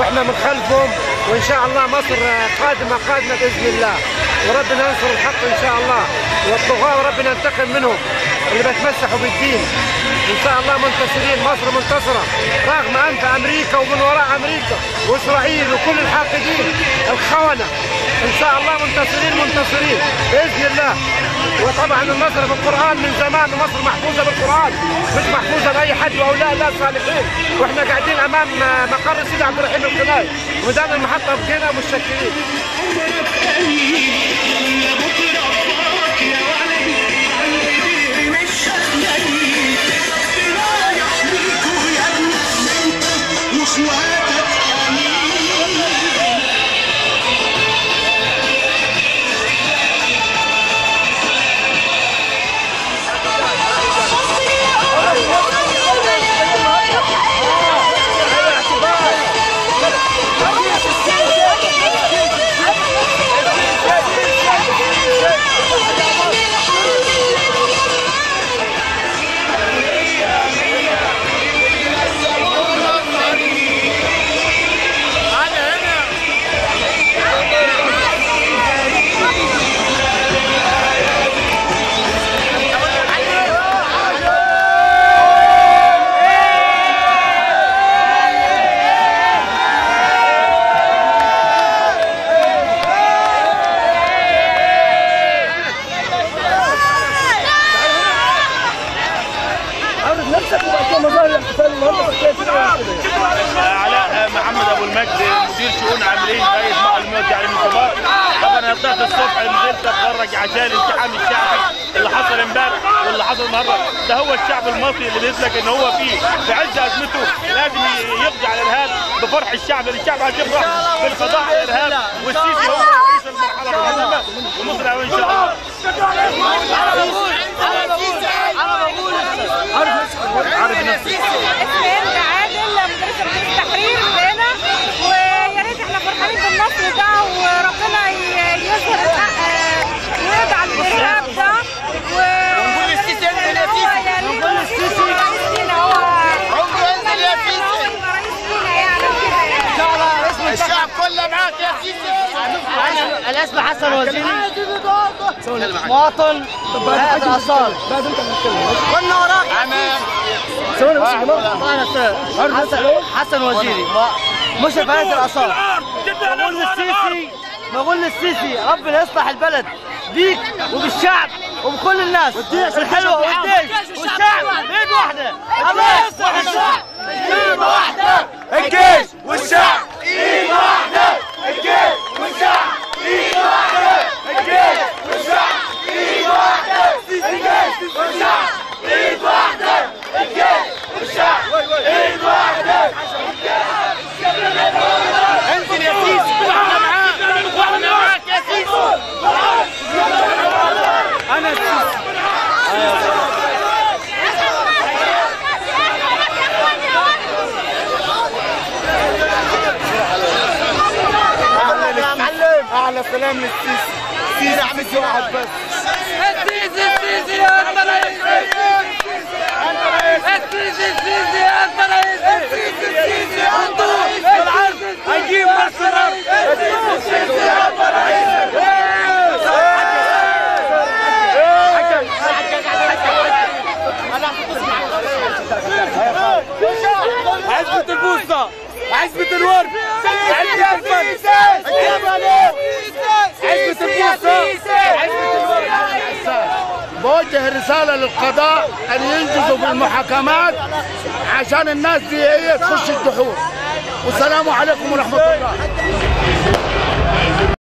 واحنا من خلفهم وان شاء الله مصر قادمه قادمه باذن الله وربنا ينصر الحق ان شاء الله والطغاه وربنا ينتقم منهم اللي بيتمسحوا بالدين ان شاء الله منتصرين مصر منتصره رغم انف امريكا ومن وراء امريكا واسرائيل وكل الحاقدين الخونه ان شاء الله منتصرين منتصرين باذن الله وطبعا النصر في القران من زمان مصر محفوظه بالقران مش محفوظه باي حد واولياء الله الصالحين واحنا قاعدين امام مقر سيدي عبد الرحيم القناي ميدان المحطه في جنة متشكرين علاء محمد ابو المجد مدير شؤون عاملين هيئه معلومات تعليم الكبار طبعا انا طلعت الصبح نزلت اتفرج عشان الالتحام الشعبي اللي حصل امبارح واللي حصل النهارده ده هو الشعب المصري اللي بيثبت ان هو فيه في عز ازمته لازم يقضي على الارهاب بفرح الشعب الشعب عايز يفرح بالقضاء على الارهاب والسيسي هو رئيس المرحله القادمه ومصر ان شاء الله عارف نفسي اسمين عادل مدرسة مدرسة التحرير هنا ويا ريت احنا فرحانين بالنصر ده وربنا ي- يظهر الحق آه، ويدعم الارهاب ده و ونقول السيسي انزل يا سيسي ونقول السيسي رئيس لينا هو عمره ينزل يا سيسي هو يبقى رئيس لينا يعني كده يعني الشعب كله معاك يا سيسي الاسم حسن وزيري مواطن هذا الاثار قلنا وراك حسن حسن وزيري مشرف هيئه الاثار بقول للسيسي بقول للسيسي ربنا يصلح البلد بيك وبالشعب وبكل الناس الحلوه والجيش والشعب بيد واحده الله يصلح الشعب ايد واحده الجيش والشعب ايد واحده الجيش والشعب ايد واحده الجيش والشعب ايد واحده الجيش والشعب ايد واحده الجيش والشعب ايد واحده انزل يا سيسي واحنا معاك واحنا معاك يا سيسي انا السيسي اعلى سلام للسيسي سيسي سيسي واحد بس السيسي السيسي يا انت رئيس السيسي السيسي يا انت رئيس السيسي السيسي انت رئيس هنجيب مصر عزبة البوسطة عزبة الورد عزبة الفن عزبة البوسطة عزبة الورد بوجه رسالة للقضاء أن ينجزوا بالمحاكمات عشان الناس دي هي تخش الدحور والسلام عليكم ورحمة الله